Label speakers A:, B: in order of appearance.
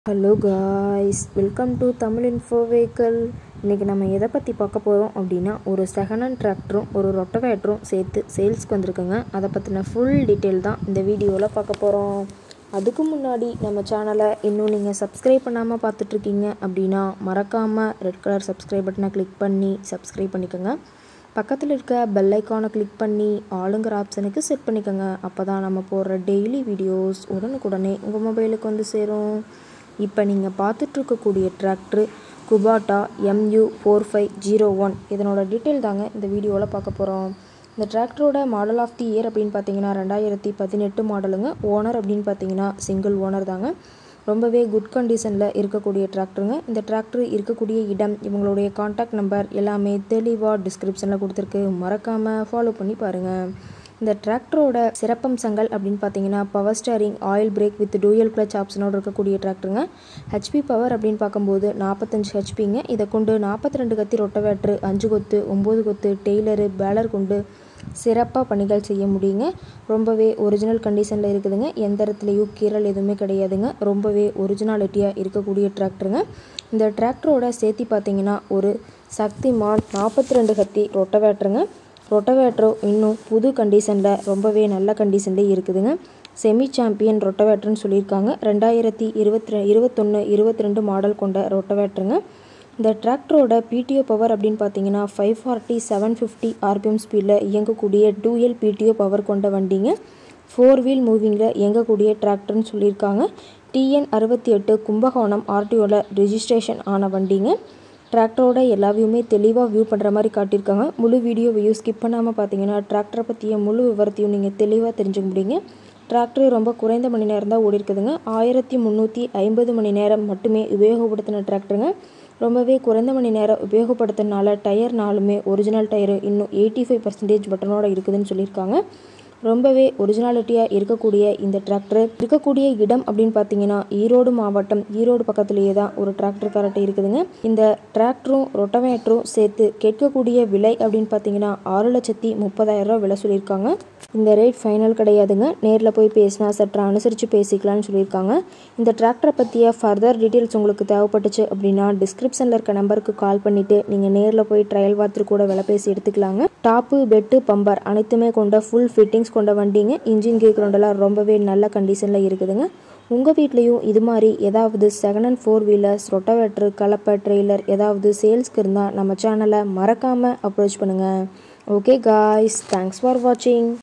A: hello guys welcome to Tamil info vehicle இன்றைக்கி நம்ம எதை பற்றி பார்க்க போகிறோம் அப்படின்னா ஒரு செகண்ட் ஹேண்ட் டிராக்டரும் ஒரு ரொட்டவேட்டரும் சேர்த்து சேல்ஸ்க்கு வந்திருக்குங்க அதை பற்றின ஃபுல் டீட்டெயில் தான் இந்த வீடியோவில் பார்க்க போகிறோம் அதுக்கு முன்னாடி நம்ம சேனலை இன்னும் நீங்கள் சப்ஸ்கிரைப் பண்ணாமல் பார்த்துட்ருக்கீங்க அப்படின்னா மறக்காமல் ரெட் கலர் சப்ஸ்கிரைப் பட்டனை கிளிக் பண்ணி சப்ஸ்கிரைப் பண்ணிக்கோங்க பக்கத்தில் இருக்க பெல் ஐக்கானை கிளிக் பண்ணி ஆளுங்கிற ஆப்ஷனுக்கு செட் பண்ணிக்கோங்க அப்போ தான் நம்ம போடுற டெய்லி வீடியோஸ் உடனுக்குடனே உங்கள் மொபைலுக்கு வந்து சேரும் இப்போ நீங்கள் பார்த்துட்ருக்கக்கூடிய tractor Kubota MU four five zero one இதனோட டீட்டெயில் தாங்க இந்த வீடியோவில் பார்க்க போகிறோம் இந்த டிராக்டரோட மாடல் ஆஃப் தி இயர் அப்படின்னு பார்த்தீங்கன்னா ரெண்டாயிரத்தி பதினெட்டு மாடலுங்க ஓனர் அப்படின்னு பார்த்தீங்கன்னா சிங்கிள் ஓனர் தாங்க ரொம்பவே குட் கண்டிஷனில் இருக்கக்கூடிய டிராக்டருங்க இந்த டிராக்டர் இருக்கக்கூடிய இடம் இவங்களுடைய காண்டாக்ட் நம்பர் எல்லாமே தெளிவாக டிஸ்கிரிப்ஷனில் கொடுத்துருக்கு மறக்காமல் ஃபாலோ பண்ணி பாருங்கள் இந்த டிராக்டரோட சிறப்பம்சங்கள் அப்படின்னு பார்த்தீங்கன்னா power steering oil brake with dual clutch ஆப்ஷனோடு இருக்கக்கூடிய டிராக்டருங்க ஹெச்பி பவர் அப்படின்னு பார்க்கும்போது நாற்பத்தஞ்சு ஹெச்பிங்க இதை கொண்டு நாற்பத்தி ரெண்டு கத்தி ரொட்டவேட்ரு அஞ்சு கொத்து ஒம்பது கொத்து டெய்லரு பேலர் கொண்டு சிறப்பாக பணிகள் செய்ய முடியுங்க ரொம்பவே ஒரிஜினல் கண்டிஷனில் இருக்குதுங்க எந்த இடத்துலையும் கீரல் எதுவுமே கிடையாதுங்க ரொம்பவே ஒரிஜினாலிட்டியாக இருக்கக்கூடிய டிராக்டருங்க இந்த டிராக்டரோட சேர்த்தி பார்த்தீங்கன்னா ஒரு சக்திமான் நாற்பத்தி ரெண்டு கத்தி ரொட்டவேட்ருங்க ரொட்டவேட்ரோ இன்னும் புது கண்டிஷனில் ரொம்பவே நல்ல கண்டிஷன்லேயே இருக்குதுங்க செமி சாம்பியன் ரொட்டவேட்ருன்னு சொல்லியிருக்காங்க ரெண்டாயிரத்தி இருபத்தி ரெ இருபத்தொன்று இருபத்தி ரெண்டு மாடல் கொண்ட ரொட்டவேட்ருங்க இந்த டிராக்டரோட பிடிஓ பவர் அப்படின்னு பார்த்தீங்கன்னா five forty seven fifty RPM ஸ்பீடில் இயங்கக்கூடிய டூஎல் பிடிஓ பவர் கொண்ட வண்டிங்க ஃபோர் வீல் மூவிங்கில் இயங்கக்கூடிய டிராக்டர்னு சொல்லியிருக்காங்க டிஎன் அறுபத்தி எட்டு கும்பகோணம் ஆர்டிஓவில் ரிஜிஸ்ட்ரேஷன் ஆன வண்டிங்க டிராக்டரோட எல்லா வியூமே தெளிவாக வியூ பண்ணுற மாதிரி காட்டியிருக்காங்க முழு வீடியோவையும் ஸ்கிப் பண்ணாமல் பார்த்தீங்கன்னா டிராக்டரை பற்றிய முழு விவரத்தையும் நீங்கள் தெளிவாக தெரிஞ்சுக்க முடியுங்க டிராக்டர் ரொம்ப குறைந்த மணி நேரம் தான் ஓடி இருக்குதுங்க ஆயிரத்தி முந்நூற்றி ஐம்பது மணி நேரம் மட்டுமே உபயோகப்படுத்தின டிராக்டருங்க ரொம்பவே குறைந்த மணி நேரம் உபயோகப்படுத்தினால டயர் நாலுமே ஒரிஜினல் டயரு இன்னும் எயிட்டி ஃபைவ் பர்சன்டேஜ் பட்டனோட இருக்குதுன்னு சொல்லியிருக்காங்க ரொம்பவே ஒரிஜினாலிட்டியாக இருக்கக்கூடிய இந்த டிராக்டர் இருக்கக்கூடிய இடம் அப்படின்னு பார்த்தீங்கன்னா ஈரோடு மாவட்டம் ஈரோடு பக்கத்துலேயே தான் ஒரு டிராக்டர் கரெக்டாக இருக்குதுங்க இந்த டிராக்டரும் ரொட்டவேட்டரும் சேர்த்து கேட்கக்கூடிய விலை அப்படின்னு பார்த்தீங்கன்னா ஆறு லட்சத்தி முப்பதாயிரம் ரூபா விலை சொல்லியிருக்காங்க இந்த ரேட் ஃபைனல் கிடையாதுங்க நேரில் போய் பேசினா சற்று அனுசரித்து பேசிக்கலாம்னு சொல்லியிருக்காங்க இந்த டிராக்டரை பற்றிய ஃபர்தர் டீட்டெயில்ஸ் உங்களுக்கு தேவைப்பட்டுச்சு அப்படின்னா டிஸ்கிரிப்ஷனில் இருக்க நம்பருக்கு கால் பண்ணிவிட்டு நீங்கள் நேரில் போய் ட்ரையல் பார்த்து கூட விலை பேசி எடுத்துக்கலாங்க டாப்பு பெட்டு பம்பர் அனைத்துமே கொண்ட ஃபுல் ஃபிட்டிங்ஸ் கொண்ட வண்டிங்க இன்ஜின் கேக்ரவுண்டெல்லாம் ரொம்பவே நல்ல கண்டிஷனில் இருக்குதுங்க உங்கள் வீட்லேயும் இது மாதிரி ஏதாவது second and four wheelers rotavator கலப்பை ட்ரெய்லர் ஏதாவது சேல்ஸ்க்கு இருந்தால் நம்ம சேனலை மறக்காமல் அப்ரோச் பண்ணுங்கள் ஓகே காய்ஸ் தேங்க்ஸ் ஃபார் வாட்சிங்